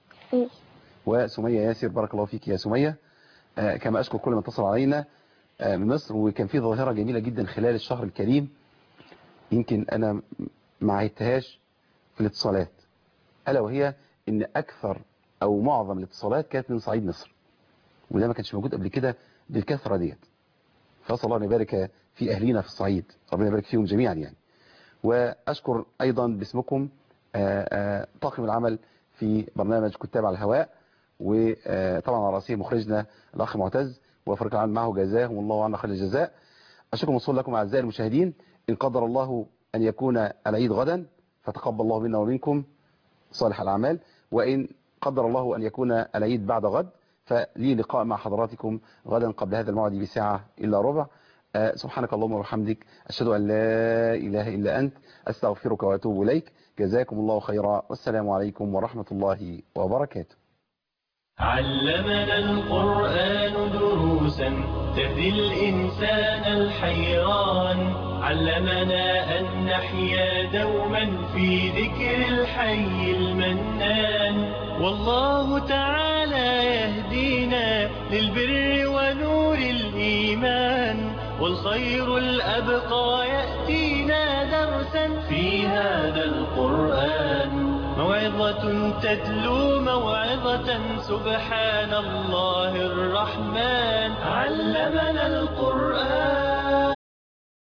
Speaker 2: وسمية ياسر بارك الله فيك يا سمية آه، كما أشكر كل من اتصل علينا آه، من مصر وكان في ظاهرة جميلة جدا خلال الشهر الكريم يمكن أنا ما عدتهاش في الاتصالات ألا وهي إن أكثر أو معظم الاتصالات كانت من صعيد مصر وده ما كانش موجود قبل كده بالكثرة ديت فأسأل الله أن يبارك في أهلنا في الصعيد ربنا يبارك فيهم جميعا يعني وأشكر أيضا باسمكم آه، آه، طاقم العمل في برنامج كتاب على الهواء وطبعا على رأسه مخرجنا الأخ معتز وفريق العمل معه جزاهم الله عنا خير الجزاء أشكر موصول لكم أعزائي المشاهدين إن قدر الله أن يكون العيد غدا فتقبل الله منا ومنكم صالح الأعمال وإن قدر الله أن يكون العيد بعد غد فلي لقاء مع حضراتكم غدا قبل هذا الموعد بساعة إلا ربع آه، سبحانك اللهم وبحمدك أشهد أن لا إله إلا أنت أستغفرك وأتوب إليك جزاكم الله خيرا والسلام عليكم ورحمة الله وبركاته
Speaker 1: علمنا القرآن دروسا تهدي الإنسان الحيران علمنا أن نحيا دوما في ذكر الحي المنان والله تعالى يهدينا للبر ونور الإيمان والخير الأبقى يأتينا درسا في هذا القرآن موعظة تتلو موعظة سبحان الله الرحمن